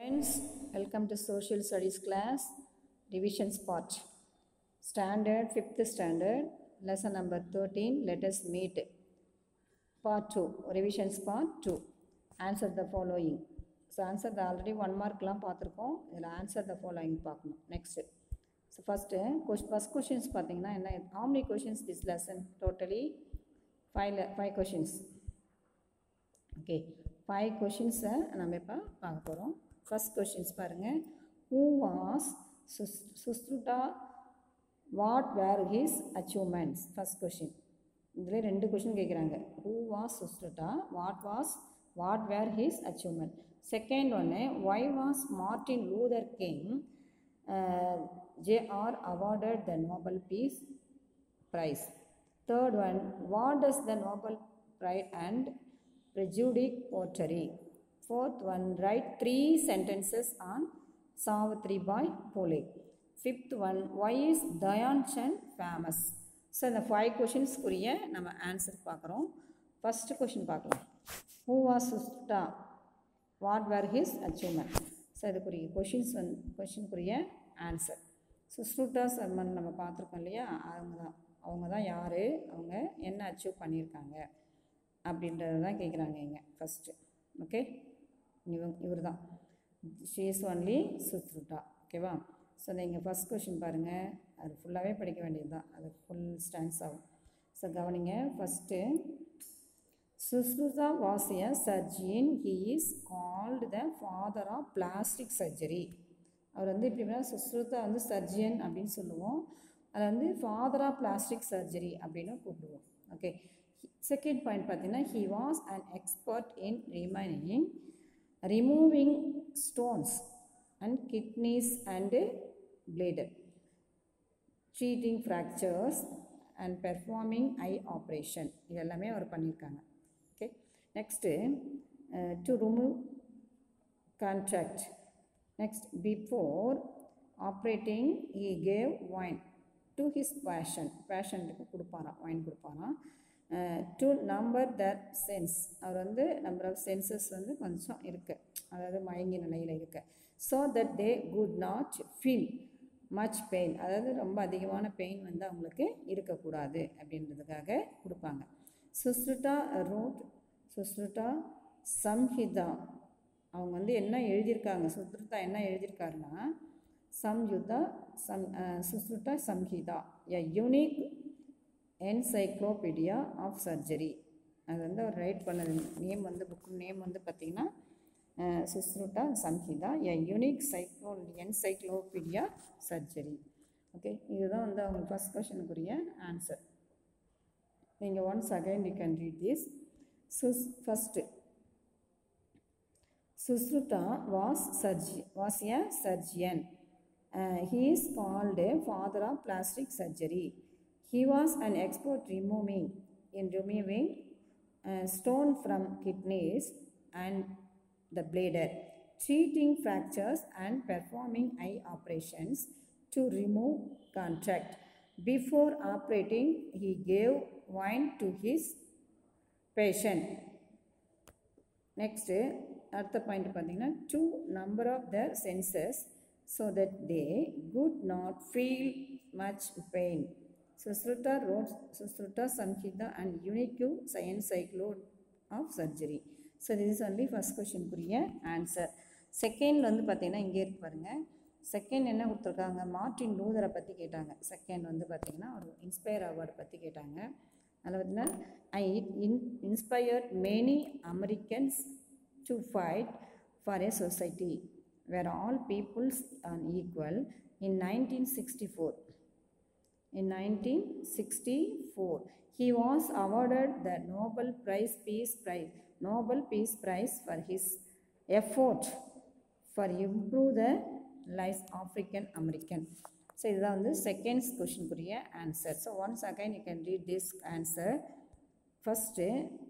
Friends, welcome to Social Studies class, Divisions part. Standard, 5th standard, lesson number 13, let us meet. Part 2, revisions part 2. Answer the following. So answer the already one markலாம் பார்த்துருக்கோம் இதில் answer the following பார்க்கணும் next so first ques first questions பார்த்தீங்கன்னா என்ன how many questions this lesson totally five five questions okay five கொஷின்ஸை நம்ம இப்போ பார்க்க போகிறோம் ஃபஸ்ட் கொஷின்ஸ் பாருங்கள் who was Sus Sushruta what were his achievements first question இதில் ரெண்டு கொஷின் கேட்குறாங்க who was Sushruta what was what were his achievement second ஒன்று why was Martin Luther King J R awarded the Nobel peace prize third one what does the Nobel pride and prejudic pottery. Fourth one, write three sentences on Savitri Bai Phule. Fifth one, why is Dayan Chand famous? So இந்த five கொஷின்ஸ்க்குரிய நம்ம answer பார்க்குறோம் first question பார்க்கலாம் who was Sushruta what were his achievement so இதுக்குரிய questions வந்து கொஷினுக்குரிய answer சுஸ்ருட்டா sermon நம்ம பார்த்துருக்கோம் இல்லையா அவங்க தான் அவங்க தான் யார் அவங்க என்ன அச்சீவ் பண்ணியிருக்காங்க அப்படின்றது தான் கேட்குறாங்க இங்கே ஃபஸ்ட்டு ஓகே இவங்க இவர் தான் ஷீஸ் ஒன்லி சுத்ருட்டா ஓகேவா ஸோ நீங்கள் ஃபஸ்ட் கொஷின் பாருங்கள் அது ஃபுல்லாகவே படிக்க வேண்டியது தான் அது ஃபுல் ஸ்டான்ஸ் ஆகும் ஸோ கவனிங்க first Sushruta was a surgeon he is called the father of plastic surgery அவர் வந்து இப்படி சுஸ்ருதா வந்து சர்ஜியன் அப்படின்னு சொல்லுவோம் அதை வந்து ஃபாதர் ஆஃப் பிளாஸ்டிக் சர்ஜரி அப்படின்னு கூப்பிடுவோம் ஓகே செகண்ட் பாயிண்ட் பார்த்தீங்கன்னா he was an expert in remaining removing stones and kidneys and bladder treating fractures and performing eye operation இது எல்லாமே அவர் பண்ணியிருக்காங்க okay next to remove contract next before operating he gave wine to his passion பேஷண்ட்டுக்கு கொடுப்பாராம் wine கொடுப்பாராம் to number that sense அவர் வந்து number of census வந்து கொஞ்சம் இருக்குது அதாவது மயங்கி நிலையில் இருக்குது so that they could not feel much pain அதாவது ரொம்ப அதிகமான பெயின் வந்து அவங்களுக்கு இருக்கக்கூடாது அப்படின்றதுக்காக கொடுப்பாங்க சுஸ்ருட்டா ரோட் சுஸ்ருட்டா சம்ஹிதா அவங்க வந்து என்ன எழுதியிருக்காங்க சுஸ்ருதா என்ன எழுதியிருக்காருன்னா Samhita Sam Sushruta Samhita a unique encyclopedia of surgery அது வந்து அவர் ரைட் பண்ணது நேம் வந்து புக்கு நேம் வந்து பார்த்திங்கன்னா Sushruta Samhita a unique cyclo encyclopedia surgery okay இதுதான் வந்து அவங்க ஃபஸ்ட் கொஷனுக்குரிய ஆன்சர் நீங்கள் once again you can read this Sus first Sushruta was surgeon was a surgeon he is called father of plastic surgery He was an expert removing in removing uh, stone from kidneys and the bladder, treating fractures and performing eye operations to remove contract. Before operating, he gave wine to his patient. Next, அடுத்த point பார்த்தீங்கன்னா to number of the senses so that they could not feel much pain Susruta wrote Susruta Samhita and Unique Science Cyclone of Surgery. So this is only first question புரிய answer second வந்து பார்த்தீங்கன்னா இங்கே இருக்கு பாருங்கள் second என்ன கொடுத்துருக்காங்க Martin லூதரை பற்றி கேட்டாங்க செகண்ட் வந்து பார்த்தீங்கன்னா ஒரு இன்ஸ்பயர் அவார்டு பற்றி கேட்டாங்க அதில் பார்த்தீங்கன்னா I in inspired many Americans to fight for a society where all peoples on equal in nineteen sixty four In 1964, he was awarded the Nobel Prize Peace Prize, Nobel Peace Prize for his effort for improve the lives African American. So இதுதான் வந்து seconds கொஷினுக்குரிய answer so once again you can read this answer first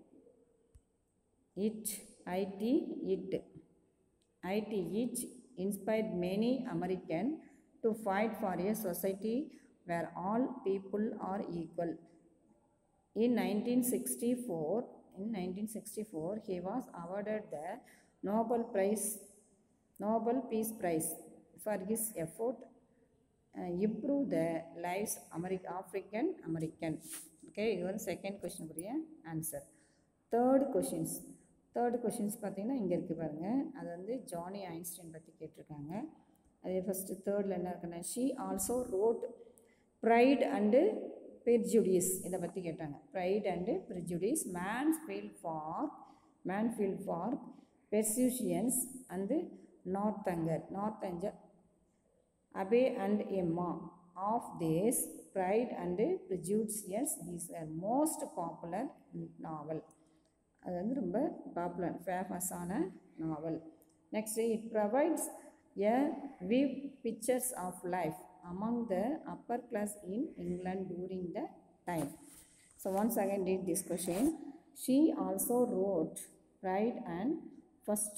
it it it it it inspired many American to fight for a society where all people are equal. In 1964, in 1964, he was awarded the Nobel Prize Nobel peace prize for his effort improve the life's American African American okay இது வந்து second கொஷினுக்குரிய answer third questions third questions பார்த்தீங்கன்னா இங்கே இருக்குது பாருங்கள் அது வந்து Johnny Einstein பற்றி கேட்டிருக்காங்க அதே ஃபஸ்ட்டு தேர்டில் என்ன இருக்குன்னா she also wrote Pride and Prejudice இதை பற்றி கேட்டாங்க Pride and Prejudice Mansfield Park Mansfield Park persuasions and Northanger Northanger Abbey and Emma of these Pride and Prejudice is a most popular novel அது வந்து ரொம்ப popular ஃபேமஸான novel next it provides a vivid pictures of life among the upper class in England during the time so once again read this question she also wrote pride and first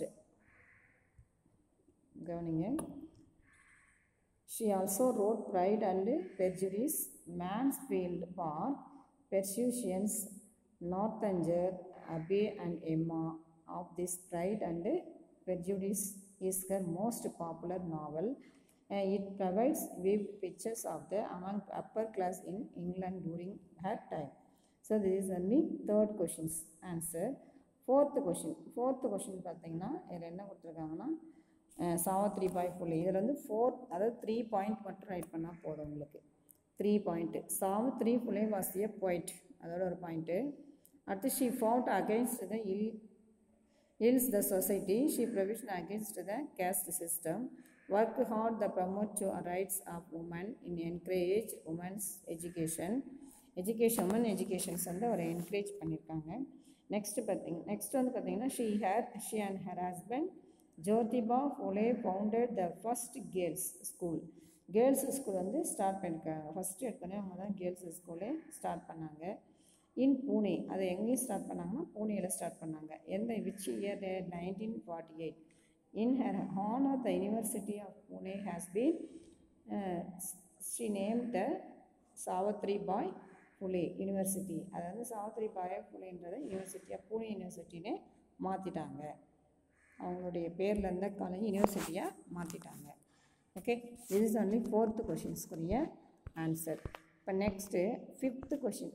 கவனிங்க she also wrote pride and prejudice mansfield park persuasions northanger abbey and emma of this pride and prejudice is her most popular novel Uh, it provides vivid pictures of the among upper class in england during her time so this is only third questions answer fourth question fourth question பார்த்தீங்கன்னா இதில் என்ன கொடுத்துருக்காங்கன்னா அஹ், சாவித்ரி பாய் புள்ளி இதில் வந்து four அதாவது three point மட்டும் right பண்ணால் போதும் உங்களுக்கு three point Savitri Phule was a point அதோட ஒரு பாயிண்ட்டு அடுத்து she fought against the ill ills the society she provision against the caste system work hard to promote to rights of women in encourage women's education education women educations வந்து அவர் encourage பண்ணியிருக்காங்க next பார்த்தீங்க next வந்து பார்த்தீங்கன்னா she her she and her husband Jyotiba Phule founded the first girls school girls school வந்து start பண்ணியிருக்காங்க first எடுத்தோடனே அவங்க தான் கேர்ள்ஸ் ஸ்கூலே ஸ்டார்ட் பண்ணாங்க இன் பூனே அதை எங்கேயும் ஸ்டார்ட் பண்ணாங்கன்னா பூனேயில் ஸ்டார்ட் பண்ணாங்க எந்த which year nineteen forty eight in her honour the university of Pune has been she name the Savitri Bai Phule university அதாவது சாவத்ரி பாய் புலேன்றதை யூனிவர்சிட்டியாக பூனே யூனிவர்சிட்டின்னு மாற்றிட்டாங்க அவங்களுடைய பேரில் இருந்த காலேஜ் யூனிவர்சிட்டியாக மாற்றிட்டாங்க ஓகே இது இஸ் ஒன்லி ஃபோர்த்து கொஷின்ஸ்க்குரிய ஆன்சர் இப்போ next fifth question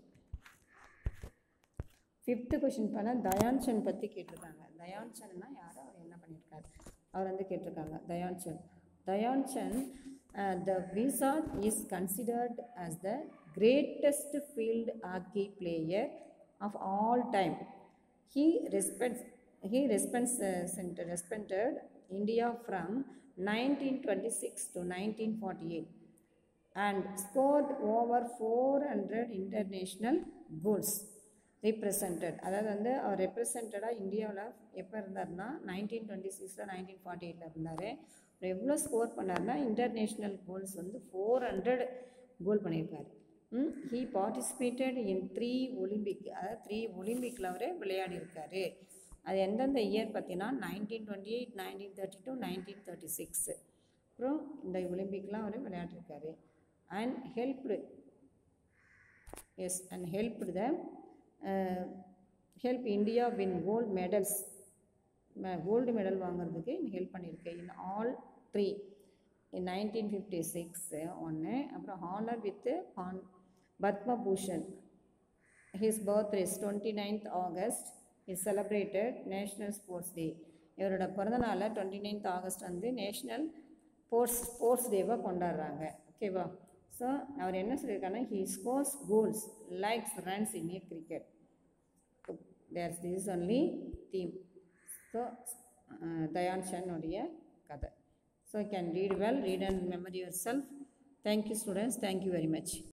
fifth question பண்ணால் தயான்சன் பற்றி கேட்டிருக்காங்க தயான்சன்னா யார் அவர் என்ன பண்ணியிருக்காரு அவர் வந்து கேட்டிருக்காங்க தயான்சன் தயான்சன் த விசா is considered as the greatest field hockey player of all time he respects he respects uh, cent- respected India from 1926 to 1948 and scored over 400 international goals represented அதாவது வந்து அவர் ரெப்ரசன்டடாக இந்தியாவில் எப்போ இருந்தார்னா நைன்டீன் டுவெண்ட்டி சிக்ஸில் நைன்டீன் ஃபார்ட்டி எயிட்டில் இருந்தார் அவர் எவ்வளோ ஸ்கோர் பண்ணார்னா இன்டர்நேஷ்னல் கோல்ஸ் வந்து ஃபோர் ஹண்ட்ரட் கோல் பண்ணியிருக்காரு he participated in three Olympic அதாவது த்ரீ ஒலிம்பிக்கில் அவர் விளையாடி இருக்காரு அது எந்தெந்த இயர் பார்த்தீங்கன்னா nineteen twenty eight nineteen thirty two nineteen thirty six அப்புறம் இந்த ஒலிம்பிக்லாம் அவர் விளையாடிருக்காரு and helped as and helped the help India win gold medals gold medal வாங்குறதுக்கு ஹெல்ப் பண்ணியிருக்கு in all three in nineteen fifty six ஒன்று அப்புறம் ஹானர் வித் ஹான் Padma Bhushan his birthday twenty ninth August is celebrated national sports day இவரோட பிறந்தநாளை twenty ninth August வந்து national sports sports டேவாக கொண்டாடுறாங்க ஓகேவா ஸோ அவர் என்ன சொல்லியிருக்காருன்னா he scores goals likes runs in a cricket there's this only theme so Dhyan சன்னுடைய கதை so can read well read and memory yourself thank you students thank you very much